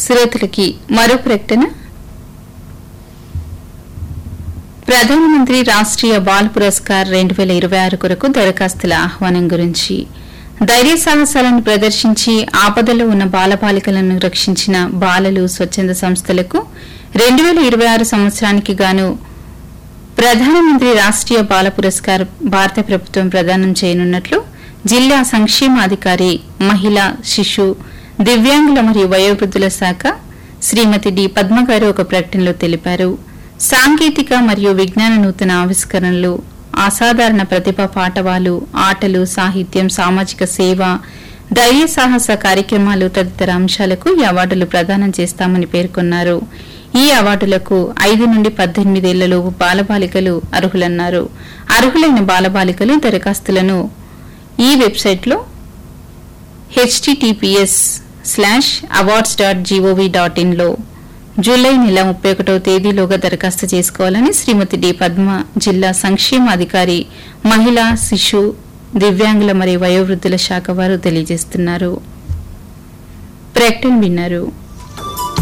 శ్రోతలకి మరో ప్రకటన ప్రధానమంత్రి రాష్ట్రీయ బాల్ పురస్కార్ రెండు వేల ఇరవై ఆరు కొరకు దరఖాస్తుల ఆహ్వానం గురించి ధైర్య సాహసాలను ప్రదర్శించి ఆపదలో ఉన్న బాలబాలికలను రక్షించిన బాలలు స్వచ్ఛంద సంస్థలకు రెండు వేల ఇరవై ఆరు సంవత్సరానికి గాను ప్రధానమంత్రి రాష్ట్రీయ బాల పురస్కార్ భారత ప్రభుత్వం ప్రదానం చేయనున్నట్లు జిల్లా సంక్షేమాధికారి మహిళా శిశు దివ్యాంగుల మరియు వయోవృద్ధుల శాఖ శ్రీమతి డి పద్మ గారు ఒక ప్రకటనలో తెలిపారు సాంకేతిక మరియు విజ్ఞాన నూతన ఆవిష్కరణలు అసాధారణ ప్రతిభ పాటవాలు ఆటలు సాహిత్యం సామాజిక సేవ ధైర్య సాహస కార్యక్రమాలు తదితర అంశాలకు ఈ అవార్డులు ప్రదానం చేస్తామని పేర్కొన్నారు ఈ అవార్డులకు ఐదు నుండి పద్దెనిమిదేళ్లలోపు బాలబాలికలు అర్హులన్నారు అర్హులైన బాలబాలికలు దరఖాస్తులను ఈ వెబ్సైట్లో HTTPS slash awards dot GOV dot ఇన్లో జూలై నెల ముప్పై ఒకటో తేదీలోగా దరఖాస్తు చేసుకోవాలని శ్రీమతి డి పద్మ జిల్లా సంక్షేమాధికారి మహిళా శిశు దివ్యాంగుల మరియు వయోవృద్ధుల శాఖ వారు తెలియజేస్తున్నారు ప్రకటన విన్నారు